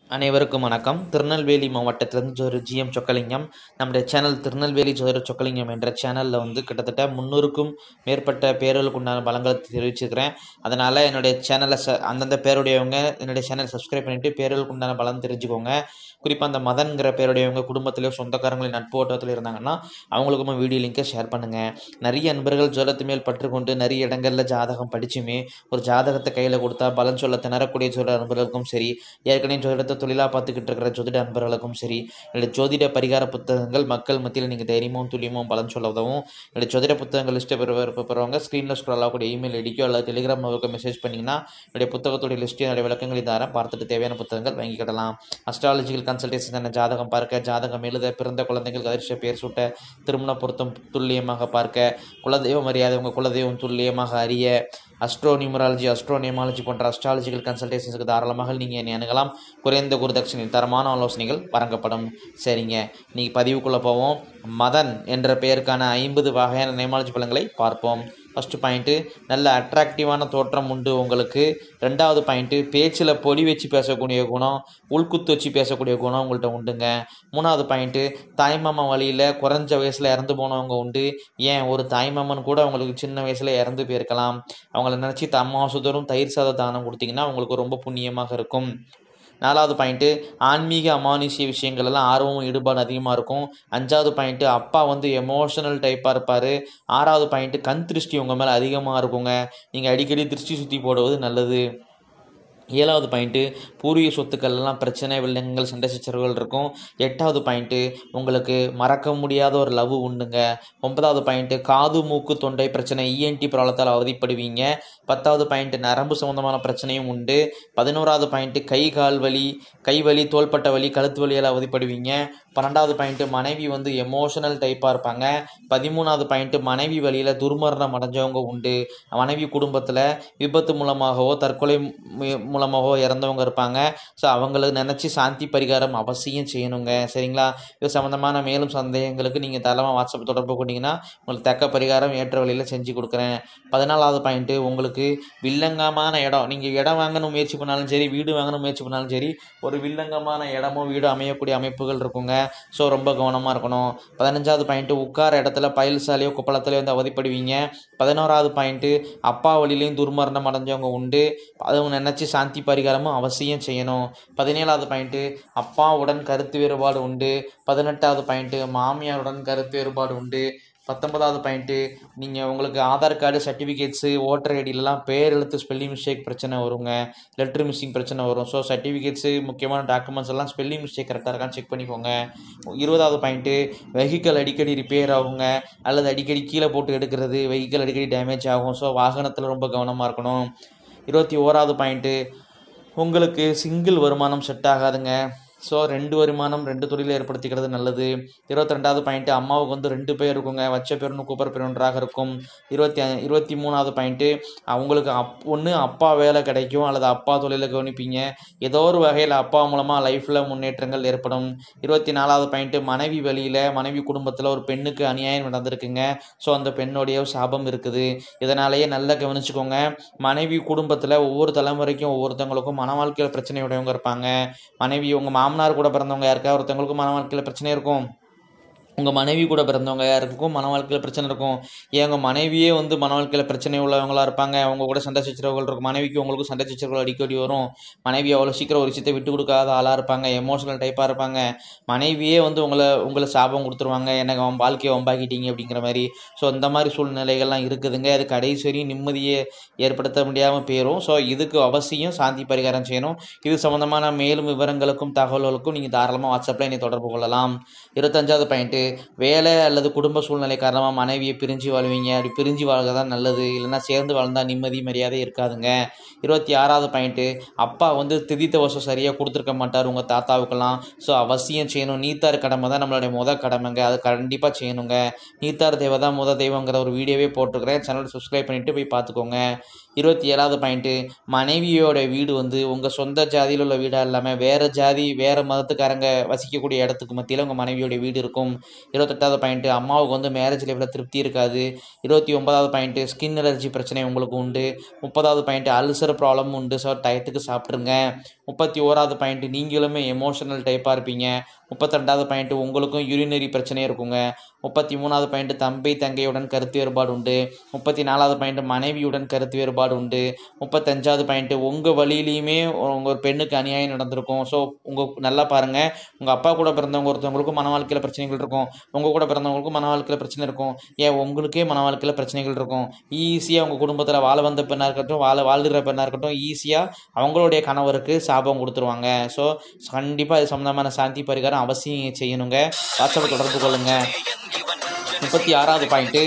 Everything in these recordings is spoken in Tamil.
அனைவருக்கும் வணக்கம் திருநெல்வேலி மாவட்டத்திலிருந்து ஜோதிடர் ஜிஎம் சொக்கலிங்கம் நம்முடைய சேனல் திருநெல்வேலி ஜோதிடர் சொக்கலிங்கம் என்ற சேனலில் வந்து கிட்டத்தட்ட முந்நூறுக்கும் மேற்பட்ட பேர்களுக்கு உண்டான பலங்களை தெரிவிச்சிருக்கிறேன் அதனால் என்னுடைய சேனலை ச அந்தந்த பேருடையவங்க என்னுடைய சேனலை சப்ஸ்கிரைப் பண்ணிவிட்டு பேர்களுக்கு உண்டான பலன் தெரிஞ்சுக்கோங்க குறிப்பாக அந்த மதன்கிற பேருடையவங்க குடும்பத்திலேயோ சொந்தக்காரங்களின் நட்பு ஓட்டத்தில் இருந்தாங்கன்னா அவங்களுக்குமே வீடியோ லிங்கை ஷேர் பண்ணுங்கள் நிறைய நண்பர்கள் ஜோலத்து மேல் பற்றுக்கொண்டு நிறைய இடங்களில் ஜாதகம் படிச்சுமே ஒரு ஜாதகத்தை கையில் கொடுத்தா பலன் சொல்ல திணறக்கூடிய ஜோதிட நண்பர்களுக்கும் சரி ஏற்கனவே ஜோதிடத்தை தொழிலாக பார்த்துக்கிட்டு இருக்கிற ஜோதிட நண்பர்களுக்கும் சரி என்னுடைய ஜோதிட பரிகார புத்தகங்கள் மக்கள் மத்தியில் நீங்கள் தைரியமும் துல்லியமும் பலன் சொல்ல உதவும் என்னுடைய ஜோதிட புத்தகங்கள் லிஸ்ட்டை பெற பெறுறவங்க ஸ்க்ரீனில் ஸ்க்ரோல் ஆகக்கூடிய இமெயில் ஐடிக்கோ அல்லது டெலிகிராம் நம்பருக்கு மெசேஜ் பண்ணிங்கன்னா என்னுடைய புத்தகத்துடைய லிஸ்ட்டு என்னுடைய விளக்கங்களை தரேன் பார்த்துட்டு தேவையான புத்தகங்கள் வாங்கிக்கிடலாம் அஸ்ட்ராலஜிக்கல் கன்சல்டேஷன் என்ன ஜாதகம் பார்க்க ஜாதகம் எழுத பிறந்த குழந்தைகள் அதிர்ஷ்ட பேர் சூட்ட திருமண பொருத்தம் துல்லியமாக பார்க்க குலதெய்வம் அறியாத உங்கள் குலதெய்வம் துல்லியமாக அறிய அஸ்ட்ரோ நியூமராலஜி அஸ்ட்ரோ நியமாலஜி போன்ற அஸ்ட்ராலஜிக்கல் கன்சல்டேஷன்ஸுக்கு தாராளமாக நீங்கள் என்னை அணுகலாம் குறைந்த குருதட்சணை தரமான ஆலோசனைகள் வழங்கப்படும் சரிங்க இன்னைக்கு பதிவுக்குள்ளே போவோம் மதன் என்ற பெயருக்கான ஐம்பது வகையான நியமாலஜி பலன்களை பார்ப்போம் ஃபஸ்ட்டு பாயிண்ட்டு நல்ல அட்ராக்டிவான தோற்றம் உண்டு உங்களுக்கு ரெண்டாவது பாயிண்ட்டு பேச்சில் பொலி வச்சு பேசக்கூடிய குணம் உள்குத்து வச்சு பேசக்கூடிய குணம் உங்கள்கிட்ட உண்டுங்க மூணாவது பாயிண்ட்டு தாய்மாமா வழியில் குறைஞ்ச வயசில் இறந்து போனவங்க உண்டு ஏன் ஒரு தாய்மாமன் கூட அவங்களுக்கு சின்ன வயசில் இறந்து போயிருக்கலாம் அவங்கள நினச்சி தம்மாசுதரும் தயிர் சாத தானம் கொடுத்தீங்கன்னா அவங்களுக்கு ரொம்ப புண்ணியமாக இருக்கும் நாலாவது பாயிண்ட்டு ஆன்மீக அமானுஷ்ய விஷயங்கள் எல்லாம் ஆர்வமும் ஈடுபாடு அதிகமாக இருக்கும் அஞ்சாவது பாயிண்ட்டு அப்பா வந்து எமோஷனல் டைப்பாக இருப்பார் ஆறாவது பாயிண்ட்டு கண் திருஷ்டி உங்கள் மேலே அதிகமாக இருக்குங்க நீங்கள் அடிக்கடி திருஷ்டி சுற்றி போடுவது நல்லது ஏழாவது பாயிண்ட்டு பூர்வீக சொத்துக்கள்லாம் பிரச்சனை வில்லங்கள் சண்டை சச்சரவுகள் இருக்கும் எட்டாவது பாயிண்ட்டு உங்களுக்கு மறக்க முடியாத ஒரு லவ் உண்டுங்க ஒன்பதாவது பாயிண்ட்டு காது மூக்கு தொண்டை பிரச்சனை இஎன்டி ப்ராப்ளத்தால் அவதிப்படுவீங்க பத்தாவது பாயிண்ட்டு நரம்பு சம்மந்தமான பிரச்சனையும் உண்டு பதினோராவது பாயிண்ட்டு கை கால் வலி கை வலி தோள்பட்ட வலி கழுத்து வலியால் அவதிப்படுவீங்க பன்னெண்டாவது பாயிண்ட்டு மனைவி வந்து எமோஷனல் டைப்பாக இருப்பாங்க பதிமூணாவது பாயிண்ட்டு மனைவி வழியில் துர்மரணம் அடைஞ்சவங்க உண்டு மனைவி குடும்பத்தில் விபத்து மூலமாகவோ தற்கொலை மு- மூலமாகவோ இறந்தவங்க இருப்பாங்க ஸோ அவங்களுக்கு நினச்சி சாந்தி பரிகாரம் அவசியம் செய்யணுங்க சரிங்களா இது சம்மந்தமான மேலும் சந்தேகங்களுக்கு நீங்கள் தரமாக வாட்ஸ்அப் தொடர்பு கொண்டீங்கன்னா உங்களுக்கு தக்க பரிகாரம் ஏற்ற வழியில் செஞ்சு கொடுக்குறேன் பதினாலாவது பாயிண்ட்டு உங்களுக்கு வில்லங்கமான இடம் நீங்கள் இடம் வாங்கணும் முயற்சி பண்ணாலும் சரி வீடு வாங்கணும் முயற்சி பண்ணாலும் சரி ஒரு வில்லங்கமான இடமோ வீடு அமையக்கூடிய அமைப்புகள் இருக்குங்க ஸோ ரொம்ப கவனமாக இருக்கணும் பதினஞ்சாவது பாயிண்ட்டு உட்கார இடத்துல பயல்சாலையோ குப்பளத்திலையோ வந்து அவதிப்படுவீங்க பதினோராவது பாயிண்ட்டு அப்பா வழியிலையும் துர்மரணம் அடைஞ்சவங்க உண்டு அதுவும் நினச்சி சாந்தி பரிகாரமும் அவசியம் செய்யணும் பதினேழாவது பாயிண்ட்டு அப்பாவுடன் கருத்து வேறுபாடு உண்டு பதினெட்டாவது பாயிண்ட்டு மாமியாருடன் கருத்து வேறுபாடு உண்டு பத்தொன்பதாவது பாயிண்ட்டு நீங்கள் உங்களுக்கு ஆதார் கார்டு சர்டிஃபிகேட்ஸு ஓட்டர் ஐடியிலலாம் பேர் எழுத்து ஸ்பெல்லிங் மிஸ்டேக் பிரச்சனை வருங்க லெட்ரு மிஸ்ஸிங் பிரச்சனை வரும் ஸோ சர்டிஃபிகேட்ஸு முக்கியமான டாக்குமெண்ட்ஸ் எல்லாம் ஸ்பெல்லிங் மிஸ்டேக் கரெக்டாக இருக்கான்னு செக் பண்ணிக்கோங்க இருபதாவது பாயிண்ட்டு வெஹிக்கல் அடிக்கடி ரிப்பேர் ஆகுங்க அல்லது அடிக்கடி கீழே போட்டு எடுக்கிறது வெஹிக்கல் அடிக்கடி டேமேஜ் ஆகும் ஸோ வாகனத்தில் ரொம்ப கவனமாக இருக்கணும் இருபத்தி ஓராவது பாயிண்ட்டு உங்களுக்கு சிங்கிள் வருமானம் செட் ஆகாதுங்க ஸோ ரெண்டு வருமானம் ரெண்டு தொழிலை ஏற்படுத்திக்கிறது நல்லது இருபத்தி ரெண்டாவது பாயிண்ட்டு அம்மாவுக்கு வந்து ரெண்டு பேர் இருக்குங்க வச்ச பேருன்னு கூப்பர் பேர் ஒன்றாக இருக்கும் இருபத்தி அ- இருபத்தி மூணாவது பாயிண்ட்டு அவங்களுக்கு அப் ஒன்று அப்பா வேலை கிடைக்கும் அல்லது அப்பா தொழிலை கவனிப்பீங்க ஏதோ ஒரு வகையில் அப்பா மூலமாக லைஃப்பில் முன்னேற்றங்கள் ஏற்படும் இருபத்தி நாலாவது பாயிண்ட்டு மனைவி வழியில் மனைவி குடும்பத்தில் ஒரு பெண்ணுக்கு அநியாயம் நடந்திருக்குங்க ஸோ அந்த பெண்ணுடைய சாபம் இருக்குது இதனாலேயே நல்லா கவனிச்சுக்கோங்க மனைவி குடும்பத்தில் ஒவ்வொரு தலைமுறைக்கும் ஒவ்வொருத்தவங்களுக்கும் மன வாழ்க்கையில் பிரச்சனை உடையவங்க இருப்பாங்க மனைவி உங்கள் மாமனார் கூட பிறந்தவங்க யாருக்கா ஒருத்தவங்களுக்கும் மன வாழ்க்கையில் பிரச்சனை இருக்கும் உங்கள் மனைவி கூட பிறந்தவங்க யாருக்கும் மன வாழ்க்கையில் பிரச்சனை இருக்கும் ஏன் உங்கள் மனைவியே வந்து மன வாழ்க்கையில் பிரச்சனை உள்ளவங்களா இருப்பாங்க அவங்க கூட சண்டை சச்சரவுகள் இருக்கும் மனைவிக்கு உங்களுக்கு சண்டை சச்சரவுகள் அடிக்கடி வரும் மனைவி அவ்வளோ சீக்கிரம் ஒரு விஷயத்தை விட்டு கொடுக்காத ஆளாக இருப்பாங்க எமோஷனல் டைப்பாக இருப்பாங்க மனைவியே வந்து உங்களை உங்களை சாபம் கொடுத்துருவாங்க எனக்கு அவன் வாழ்க்கையை வம்பாக்கிட்டீங்க அப்படிங்கிற மாதிரி ஸோ இந்த மாதிரி சூழ்நிலைகள்லாம் இருக்குதுங்க அது கடைசி வரையும் நிம்மதியை ஏற்படுத்த முடியாமல் போயிடும் ஸோ இதுக்கு அவசியம் சாந்தி பரிகாரம் செய்யணும் இது சம்மந்தமான மேலும் விவரங்களுக்கும் தகவல்களுக்கும் நீங்கள் தாராளமாக வாட்ஸ்அப்பில் என்னை தொடர்பு கொள்ளலாம் இருபத்தஞ்சாவது பாயிண்ட்டு வேலை அல்லது குடும்ப சூழ்நிலை காரணமாக மனைவியை பிரிஞ்சு வாழ்வீங்க அப்படி பிரிஞ்சு வாழ்க தான் நல்லது இல்லைன்னா சேர்ந்து வாழ்ந்தால் நிம்மதி மரியாதை இருக்காதுங்க இருபத்தி ஆறாவது பாயிண்ட்டு அப்பா வந்து திதி தவசம் சரியாக கொடுத்துருக்க மாட்டார் உங்கள் தாத்தாவுக்கெல்லாம் ஸோ அவசியம் செய்யணும் நீத்தார் கடமை தான் நம்மளுடைய முத கடமைங்க அது கண்டிப்பாக செய்யணுங்க நீத்தார் தெய்வம் தான் முத தெய்வங்கிற ஒரு வீடியோவே போட்டிருக்கிறேன் சேனல் சப்ஸ்கிரைப் பண்ணிவிட்டு போய் பார்த்துக்கோங்க இருபத்தி ஏழாவது பாயிண்ட்டு மனைவியோட வீடு வந்து உங்கள் சொந்த ஜாதியில் உள்ள வீடாக இல்லாமல் வேறு ஜாதி வேறு மதத்துக்காரங்க வசிக்கக்கூடிய இடத்துக்கு மத்தியில் உங்கள் மனைவியோட வீடு இருக்கும் இருபத்தெட்டாவது பாயிண்ட்டு அம்மாவுக்கு வந்து மேரேஜ் லைஃப்பில் திருப்தி இருக்காது இருபத்தி ஒன்பதாவது பாயிண்ட்டு ஸ்கின் அலர்ஜி பிரச்சனை உங்களுக்கு உண்டு முப்பதாவது பாயிண்ட்டு அல்சர் ப்ராப்ளம் உண்டு ஸோ டயத்துக்கு சாப்பிட்ருங்க முப்பத்தி ஓராவது பாயிண்ட்டு நீங்களுமே எமோஷனல் டைப்பாக இருப்பீங்க முப்பத்திரெண்டாவது பாயிண்ட்டு உங்களுக்கும் யூரினரி பிரச்சனை இருக்குங்க முப்பத்தி மூணாவது பாயிண்ட்டு தம்பி தங்கையுடன் கருத்து வேறுபாடு உண்டு முப்பத்தி நாலாவது பாயிண்ட்டு மனைவியுடன் கருத்து வேறுபாடு உண்டு முப்பத்தஞ்சாவது பாயிண்ட்டு உங்கள் வழியிலையுமே உங்கள் ஒரு பெண்ணுக்கு அநியாயம் நடந்திருக்கும் ஸோ உங்கள் நல்லா பாருங்கள் உங்கள் அப்பா கூட பிறந்தவங்க ஒருத்தவங்களுக்கும் மன வாழ்க்கையில் பிரச்சனைகள் இருக்கும் உங்கள் கூட பிறந்தவங்களுக்கும் மன வாழ்க்கையில் பிரச்சனை இருக்கும் ஏன் உங்களுக்கே மன வாழ்க்கையில் பிரச்சனைகள் இருக்கும் ஈஸியாக உங்கள் குடும்பத்தில் வாழ வந்த பெண்ணாக இருக்கட்டும் வாழ வாழ்கிற பெண்ணாக இருக்கட்டும் ஈஸியாக அவங்களுடைய கணவருக்கு சாபம் கொடுத்துருவாங்க ஸோ கண்டிப்பாக இது சம்மந்தமான சாந்தி பரிகாரம் அவசியம் செய்யணுங்க வாட்ஸ்அப்பில் தொடர்பு கொள்ளுங்க முப்பத்தி ஆறாவது பாயிண்ட்டு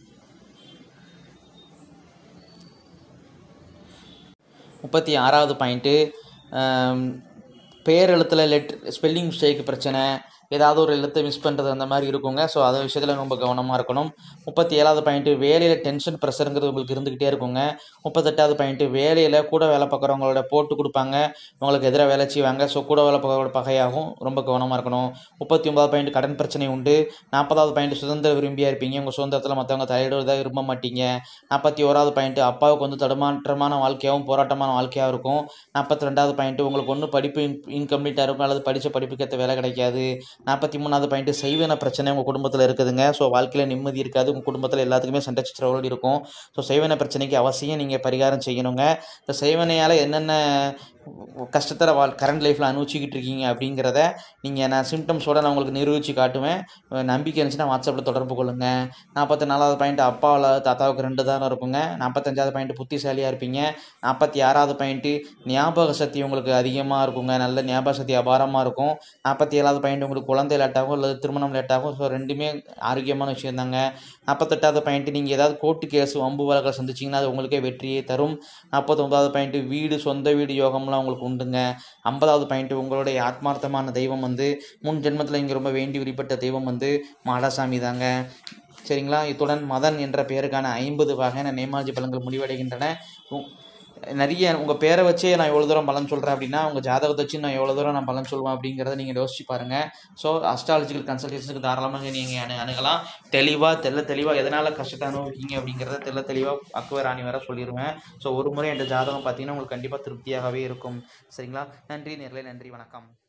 முப்பத்தி ஆறாவது பாயிண்ட்டு பேரெழுத்தில் லெட் ஸ்பெல்லிங் மிஸ்டேக் பிரச்சனை ஏதாவது ஒரு எழுத்தை மிஸ் பண்ணுறது அந்த மாதிரி இருக்குங்க ஸோ அது விஷயத்தில் ரொம்ப கவனமாக இருக்கணும் முப்பத்தி ஏழாவது பாயிண்ட்டு வேலையில் டென்ஷன் ப்ரெஷருங்கிறது உங்களுக்கு இருந்துக்கிட்டே இருக்குங்க முப்பத்தெட்டாவது பாயிண்ட்டு வேலையில் கூட வேலை பார்க்குறவங்களோட போட்டு கொடுப்பாங்க உங்களுக்கு எதிராக வேலை செய்வாங்க ஸோ கூட வேலை பார்க்குறவங்களோட பகையாகும் ரொம்ப கவனமாக இருக்கணும் முப்பத்தி ஒன்பதாவது பாயிண்ட் கடன் பிரச்சனை உண்டு நாற்பதாவது பாயிண்ட் சுதந்திர விரும்பியாக இருப்பீங்க உங்கள் சுதந்திரத்தில் மற்றவங்க தலையிடுவதாக விரும்ப மாட்டீங்க நாற்பத்தி ஓராவது பாயிண்ட்டு அப்பாவுக்கு வந்து தடுமாற்றமான வாழ்க்கையாகவும் போராட்டமான வாழ்க்கையாக இருக்கும் நாற்பத்தி ரெண்டாவது பாயிண்ட்டு உங்களுக்கு ஒன்று படிப்பு இன் இன்கம்ப்ளீட்டாக இருக்கும் அல்லது படித்த படிப்புக்கு ஏற்ற வேலை கிடைக்காது நாற்பத்தி மூணாவது பாயிண்ட்டு செய்வன பிரச்சனை உங்கள் குடும்பத்தில் இருக்குதுங்க ஸோ வாழ்க்கையில் நிம்மதி இருக்காது உங்கள் குடும்பத்தில் எல்லாத்துக்குமே சண்டை சச்சரவுகள் இருக்கும் ஸோ செய்வன பிரச்சனைக்கு அவசியம் நீங்கள் பரிகாரம் செய்யணுங்க இந்த செய்வனையால் என்னென்ன கஷ்டத்தில் வாழ் கரண்ட் லைஃப்பில் அனுபவிச்சுக்கிட்டு இருக்கீங்க அப்படிங்கிறத நீங்கள் நான் சிம்டம்ஸோட நான் உங்களுக்கு நிரூபித்து காட்டுவேன் நம்பிக்கை இருந்துச்சுன்னா வாட்ஸ்அப்பில் தொடர்பு கொள்ளுங்கள் நாற்பத்தி நாலாவது பாயிண்ட் அப்பாவில் தாத்தாவுக்கு ரெண்டு தான் இருக்குங்க நாற்பத்தஞ்சாவது பாயிண்ட் புத்திசாலியாக இருப்பீங்க நாற்பத்தி ஆறாவது பாயிண்ட்டு ஞாபக சக்தி உங்களுக்கு அதிகமாக இருக்குங்க நல்ல ஞாபக சக்தி அபாரமாக இருக்கும் நாற்பத்தி ஏழாவது பாயிண்ட் உங்களுக்கு குழந்தை லேட்டாகும் அல்லது திருமணம் லேட்டாகும் ஸோ ரெண்டுமே ஆரோக்கியமான விஷயம் தாங்க நாற்பத்தெட்டாவது பாயிண்ட்டு நீங்கள் ஏதாவது கோர்ட்டு கேஸ் வம்பு வழக்கை சந்திச்சிங்கன்னா அது உங்களுக்கே வெற்றியை தரும் நாற்பத்தொம்பதாவது பாயிண்ட்டு வீடு சொந்த வீடு யோகம்லாம் உங்களுக்கு உண்டுங்க ஐம்பதாவது பாயிண்ட்டு உங்களுடைய ஆத்மார்த்தமான தெய்வம் வந்து முன் ஜென்மத்தில் இங்கே ரொம்ப வேண்டி விரிப்பட்ட தெய்வம் வந்து மாடசாமி தாங்க சரிங்களா இத்துடன் மதன் என்ற பெயருக்கான ஐம்பது வகையான நேமாஜி பலன்கள் முடிவடைகின்றன உ- நிறைய உங்கள் பேரை வச்சே நான் எவ்வளோ தூரம் பலன் சொல்கிறேன் அப்படின்னா உங்கள் ஜாதகத்தை வச்சு நான் எவ்வளோ தூரம் நான் பலன் சொல்லுவேன் அப்படிங்கிறத நீங்கள் யோசிச்சு பாருங்கள் ஸோ அஸ்ட்ராலஜிக்கல் கன்சல்டேஷனுக்கு தாராளமாக நீங்கள் அணு அணுகலாம் தெளிவாக தெல்ல தெளிவாக எதனால் கஷ்டத்தை அனுபவிக்கீங்க அப்படிங்கிறத தெல்ல தெளிவாக அக்குவ ராணி வர சொல்லிடுவேன் ஸோ ஒரு முறை என்ற ஜாதகம் பார்த்தீங்கன்னா உங்களுக்கு கண்டிப்பாக திருப்தியாகவே இருக்கும் சரிங்களா நன்றி நேர்களே நன்றி வணக்கம்